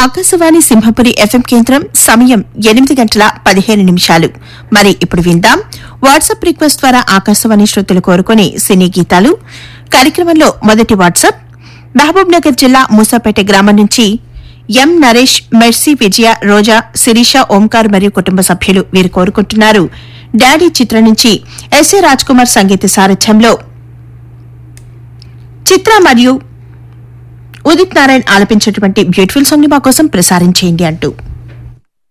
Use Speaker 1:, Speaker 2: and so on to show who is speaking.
Speaker 1: Akashvani Simhapuri FM కేంద్రం సమయం ఎనిమిది గంటల పదిహేను నిమిషాలు మరి ఇప్పుడు విందాం వాట్సాప్ రిక్వెస్ట్ ద్వారా ఆకాశవాణి శ్రోతలు కోరుకునే సినీ గీతాలు కార్యక్రమంలో మొదటి వాట్సాప్ మహబూబ్ నగర్ జిల్లా మూసాపేట గ్రామం నుంచి ఎం నరేష్ మెర్సీ విజయ రోజా శిరీష ఓంకార్ మరియు కుటుంబ సభ్యులు వీరు కోరుకుంటున్నారు డాడీ చిత్రం నుంచి ఎస్ఏ రాజ్ కుమార్ సంగీత సారథ్యంలో చిత్ర మరియు ఉదిత్ నారాయణ్ ఆలపించినటువంటి బ్యూటిఫుల్ సాంగ్ ని మా కోసం ప్రసారం చేయండి అంటూ